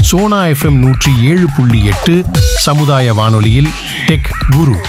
Sona FM நூற்றி ஏழு புள்ளி எட்டு சமுதாய வானொலியில் டெக் குரு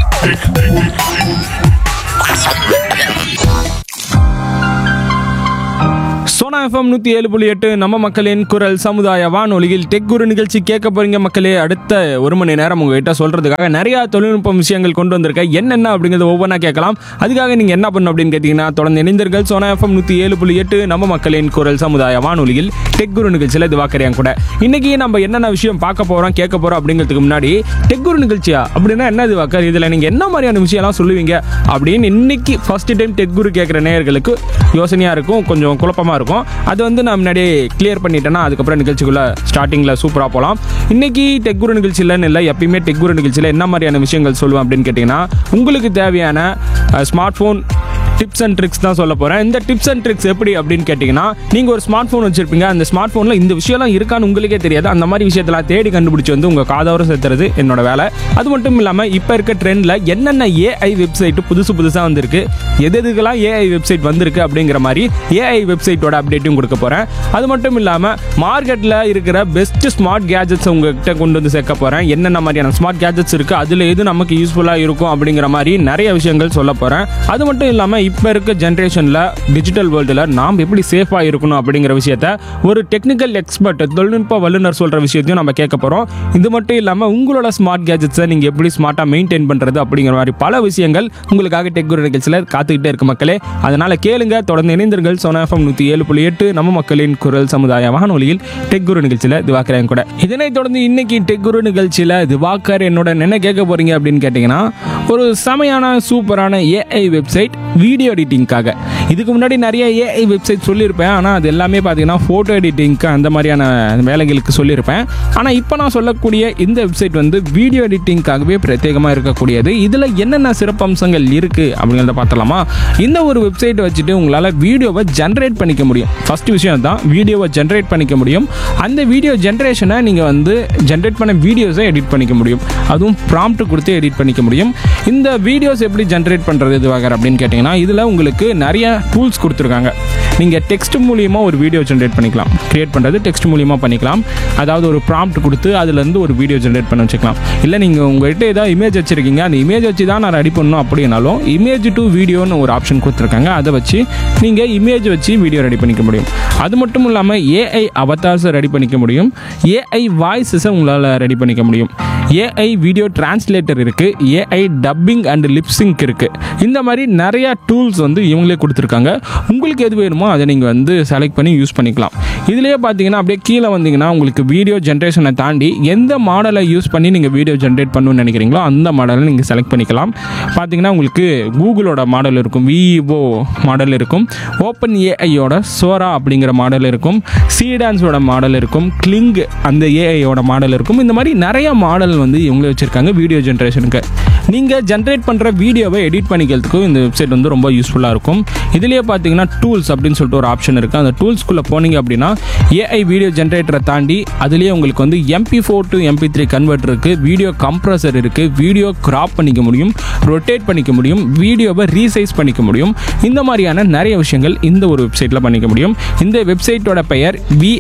சோனா எஃப்எம் நூற்றி ஏழு புள்ளி எட்டு நம்ம மக்களின் குரல் சமுதாய வானொலியில் டெக் குரு நிகழ்ச்சி கேட்க போறீங்க மக்களே அடுத்த ஒரு மணி நேரம் உங்ககிட்ட சொல்றதுக்காக நிறைய தொழில்நுட்ப விஷயங்கள் கொண்டு வந்திருக்கேன் என்னென்ன அப்படிங்கிறத ஒவ்வொன்றா கேட்கலாம் அதுக்காக நீங்க என்ன பண்ணணும் அப்படின்னு கேட்டீங்கன்னா தொடர்ந்து இணைந்தீர்கள் சோனா எஃப்எம் நூற்றி ஏழு புள்ளி எட்டு நம்ம மக்களின் குரல் சமுதாய வானொலியில் டெக் குரு நிகழ்ச்சியில் இது வாக்கறியாங்க கூட இன்னைக்கு நம்ம என்னென்ன விஷயம் பார்க்க போறோம் கேட்க போறோம் அப்படிங்கிறதுக்கு முன்னாடி டெக் குரு நிகழ்ச்சியா அப்படின்னா என்ன இது வாக்கர் இதுல நீங்க என்ன மாதிரியான விஷயம்லாம் சொல்லுவீங்க அப்படின்னு இன்னைக்கு ஃபர்ஸ்ட் டைம் டெக் குரு கேட்குற நேயர்களுக்கு யோசனையா இருக்கும் கொஞ்சம் குழப்பமா இருக்கும் அது வந்து நான் முன்னாடியே கிளியர் பண்ணிட்டேன்னா அதுக்கப்புறம் நிகழ்ச்சிக்குள்ள ஸ்டார்டிங்ல சூப்பரா போகலாம் இன்னைக்கு டெக் குரு நிகழ்ச்சியிலன்னு இல்லை எப்பயுமே டெக் குரு நிகழ்ச்சியில் என்ன மாதிரியான விஷயங்கள் சொல்லுவேன் அப்படின்னு கேட்டிங்கன்னா உங்களுக்கு தேவையான smart phone tips and tricks தான் சொல்ல போகிறேன் இந்த டிப்ஸ் அண்ட் ட்ரிக்ஸ் எப்படி அப்படின்னு கேட்டிங்கன்னா நீங்கள் ஒரு ஸ்மார்ட் ஃபோன் வச்சிருப்பீங்க அந்த ஸ்மார்ட் ஃபோனில் இந்த விஷயம்லாம் இருக்கான்னு உங்களுக்கே தெரியாது அந்த மாதிரி விஷயத்தெல்லாம் தேடி கண்டுபிடிச்சி வந்து உங்கள் காதோரம் சேர்த்துறது என்னோட வேலை அது மட்டும் இல்லாமல் இப்போ இருக்க ட்ரெண்டில் என்னென்ன ஏஐ வெப்சைட் புதுசு புதுசாக வந்திருக்கு எது எதுக்கெல்லாம் ஏஐ வெப்சைட் வந்திருக்கு அப்படிங்கிற மாதிரி ஏஐ வெப்சைட்டோட அப்டேட்டும் கொடுக்க போகிறேன் அது மட்டும் இல்லாமல் மார்க்கெட்டில் இருக்கிற பெஸ்ட் ஸ்மார்ட் கேஜெட்ஸ் உங்ககிட்ட கொண்டு வந்து சேர்க்க போகிறேன் என்னென்ன மாதிரியான ஸ்மார்ட் கேஜெட்ஸ் இருக்குது அதில் எது நமக்கு யூஸ்ஃபுல்லாக இருக்கும் அப்படிங்கிற மாதிரி நிறைய விஷயங்கள் சொல்ல போகிறேன் அது மட்டும் இல்லாமல் இப்போ இருக்க ஜென்ரேஷனில் டிஜிட்டல் வேர்ல்டில் நாம் எப்படி சேஃபாக இருக்கணும் அப்படிங்கிற விஷயத்த ஒரு டெக்னிக்கல் எக்ஸ்பர்ட் தொழில்நுட்ப வல்லுநர் சொல்கிற விஷயத்தையும் நம்ம கேட்க போகிறோம் இது மட்டும் இல்லாமல் உங்களோட ஸ்மார்ட் கேஜெட்ஸை நீங்கள் எப்படி ஸ்மார்ட்டாக மெயின்டைன் பண்ணுறது அப்படிங்கிற மாதிரி பல விஷயங்கள் உங்களுக்காக டெக் குரு நிகழ்ச்சியில் காத்துக்கிட்டே இருக்கு மக்களே அதனால் கேளுங்க தொடர்ந்து இணைந்தீர்கள் சோனா எஃப்எம் நூற்றி ஏழு புள்ளி எட்டு நம்ம மக்களின் குரல் சமுதாய வானொலியில் டெக் குரு நிகழ்ச்சியில் திவாக்கர் கூட இதனைத் தொடர்ந்து இன்னைக்கு டெக் குரு நிகழ்ச்சியில் திவாக்கர் என்னோட என்ன கேட்க போறீங்க அப்படின்னு கேட்டிங்கன்னா ஒரு செமையான சூப்பரான ஏஐ வெப்சைட் வீடியோ எடிட்டிங்காக இதுக்கு முன்னாடி நிறைய ஏஐ வெப்சைட் சொல்லியிருப்பேன் ஆனால் அது எல்லாமே பார்த்தீங்கன்னா ஃபோட்டோ எடிட்டிங்க்கு அந்த மாதிரியான வேலைகளுக்கு சொல்லியிருப்பேன் ஆனால் இப்போ நான் சொல்லக்கூடிய இந்த வெப்சைட் வந்து வீடியோ எடிட்டிங்காகவே பிரத்யேகமாக இருக்கக்கூடியது இதில் என்னென்ன சிறப்பம்சங்கள் இருக்குது அப்படிங்கிறத பார்த்தலாமா இந்த ஒரு வெப்சைட்டை வச்சுட்டு உங்களால் வீடியோவை ஜென்ரேட் பண்ணிக்க முடியும் ஃபர்ஸ்ட் விஷயம் தான் வீடியோவை ஜென்ரேட் பண்ணிக்க முடியும் அந்த வீடியோ ஜென்ரேஷனை நீங்கள் வந்து ஜென்ரேட் பண்ண வீடியோஸை எடிட் பண்ணிக்க முடியும் அதுவும் ப்ராம்ப்ட் கொடுத்து எடிட் பண்ணிக்க முடியும் இந்த வீடியோஸ் எப்படி ஜென்ரேட் பண்ணுறது இதுவாக அப்படின்னு கேட்டிங்கன்னா இதில் உங்களுக்கு நிறைய டூல்ஸ் கொடுத்துருக்காங்க நீங்கள் டெக்ஸ்ட் மூலியமாக ஒரு வீடியோ ஜென்ரேட் பண்ணிக்கலாம் கிரியேட் பண்ணுறது டெக்ஸ்ட் மூலியமாக பண்ணிக்கலாம் அதாவது ஒரு ப்ராம்ப்ட் கொடுத்து அதுலேருந்து ஒரு வீடியோ ஜென்ரேட் பண்ண வச்சுக்கலாம் இல்லை நீங்கள் உங்கள்கிட்ட ஏதாவது இமேஜ் வச்சுருக்கீங்க அந்த இமேஜ் வச்சு தான் நான் ரெடி பண்ணணும் அப்படின்னாலும் இமேஜ் டு வீடியோன்னு ஒரு ஆப்ஷன் கொடுத்துருக்காங்க அதை வச்சு நீங்கள் இமேஜ் வச்சு வீடியோ ரெடி பண்ணிக்க முடியும் அது மட்டும் இல்லாமல் ஏஐ அவதார்ஸை ரெடி பண்ணிக்க முடியும் ஏஐ வாய்ஸஸை உங்களால் ரெடி பண்ணிக்க முடியும் ஏஐ வீடியோ டிரான்ஸ்லேட்டர் இருக்குது ஏஐ டப்பிங் அண்ட் லிப்ஸிங்க் இருக்குது இந்த மாதிரி நிறைய டூல்ஸ் வந்து இவங்களே கொடுத்துருக்காங்க உங்களுக்கு எது வேணுமோ அதை நீங்கள் வந்து செலக்ட் பண்ணி யூஸ் பண்ணிக்கலாம் இதுலேயே பார்த்தீங்கன்னா அப்படியே கீழே வந்தீங்கன்னா உங்களுக்கு வீடியோ ஜென்ரேஷனை தாண்டி எந்த மாடலை யூஸ் பண்ணி நீங்கள் வீடியோ ஜென்ரேட் பண்ணணும்னு நினைக்கிறீங்களோ அந்த மாடலை நீங்கள் செலக்ட் பண்ணிக்கலாம் பார்த்தீங்கன்னா உங்களுக்கு கூகுளோட மாடல் இருக்கும் விவோ மாடல் இருக்கும் ஓப்பன் ஏஐயோட சோரா அப்படிங்கிற மாடல் இருக்கும் சீடான்ஸோட மாடல் இருக்கும் கிளிங் அந்த ஏஐயோட மாடல் இருக்கும் இந்த மாதிரி நிறைய மாடல் வந்து இவங்களே வச்சுருக்காங்க வீடியோ ஜென்ரேஷனுக்கு நீங்கள் ஜென்ரேட் பண்ணுற வீடியோவை எடிட் பண்ணிக்கிறதுக்கும் இந்த வெப்சைட் வந்து ரொம்ப யூஸ்ஃபுல்லாக இருக்கும் இதுலேயே பார்த்தீங்கன்னா டூல்ஸ் அப்படின்னு சொல்லிட்டு ஒரு ஆப்ஷன் இருக்குது அந்த டூல்ஸ்குள்ளே போனீங்க அப்படின்னா ஏஐ வீடியோ ஜென்ரேட்டரை தாண்டி அதுலேயே உங்களுக்கு வந்து MP four to MP three converter இருக்குது வீடியோ கம்ப்ரஸர் இருக்குது வீடியோ கிராப் பண்ணிக்க முடியும் ரொட்டேட் பண்ணிக்க முடியும் வீடியோவை ரீசைஸ் பண்ணிக்க முடியும் இந்த மாதிரியான நிறைய விஷயங்கள் இந்த ஒரு வெப்சைட்டில் பண்ணிக்க முடியும் இந்த வெப்சைட்டோட பெயர்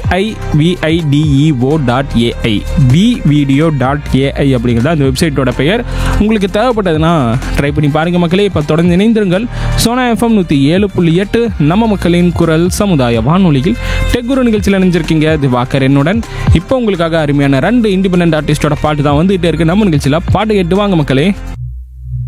விஐவிஐடிஇஓ dot AI we video dot AI அப்படிங்கிறது அந்த வெப்சைட்டோட பெயர் உங்களுக்கு தேவைப்பட்டதுன்னா ட்ரை பண்ணி பாருங்க மக்களே இப்போ தொடர்ந்து இணைந்திருங்கள் சோனா எஃப்எம் நூற்றி ஏழு புள்ளி எட்டு நம்ம மக்களின் குரல் சமுதாய வானொலியில் டெக்குரு நிகழ்ச்சியில் இணைஞ்சிருக்கீங்க திவாகர் என்னுடன் இப்போ உங்களுக்காக அருமையான ரெண்டு இண்டிபெண்டன்ட் ஆர்டிஸ்டோட பாட்டு தான் வந்துகிட்டே இருக்கு நம்ம நிகழ்ச்சியில் பாட்டு கேட்டு வாங்க மக்களே